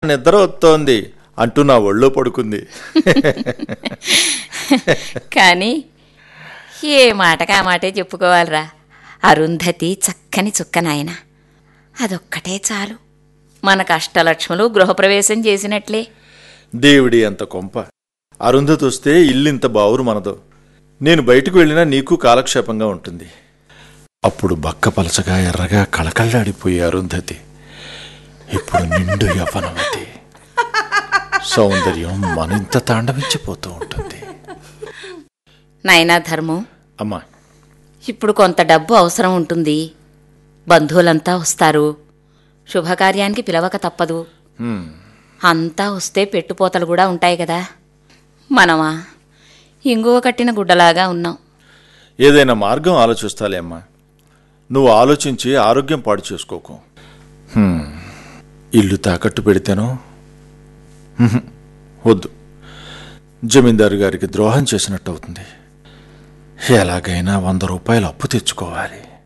నిద్ర వస్తోంది అంటూ నా ఒళ్ళో పడుకుంది కానీ ఏ మాటకి ఆ మాటే చెప్పుకోవాలిరా అరుంధతి చక్కని చుక్క నాయన అదొక్కటే చాలు మన కష్టలక్ష్ములు గృహప్రవేశం చేసినట్లే దేవుడి అంత కొంప అరుంధతి వస్తే ఇల్లింత బావురు మనదో నేను బయటకు వెళ్ళినా నీకు కాలక్షేపంగా ఉంటుంది అప్పుడు బక్క పలచగా ఎర్రగా కళకళ్ళాడిపోయే అరుంధతి ఇప్పుడు నిండు యవ్వనవతి సౌందర్యం మరింత తాండవించిపోతూ ఉంటుంది నాయనా ధర్మం అమ్మా ఇప్పుడు కొంత డబ్బు అవసరం ఉంటుంది బంధువులంతా వస్తారు శుభకార్యానికి పిలవక తప్పదు హ్మ్, అంతా వస్తే పెట్టుపోతలు కూడా ఉంటాయి కదా మనమా ఇంగువ కట్టిన గుడ్డలాగా ఉన్నాం ఏదైనా మార్గం ఆలోచిస్తాలే అమ్మా నువ్వు ఆలోచించి ఆరోగ్యం పాడు చేసుకోకు హ్మ్, ఇల్లు తాకట్టు పెడితేనో హ్మ్, వద్దు జమీందారు గారికి ద్రోహం చేసినట్టు అవుతుంది ఎలాగైనా వంద రూపాయలు అప్పు తెచ్చుకోవాలి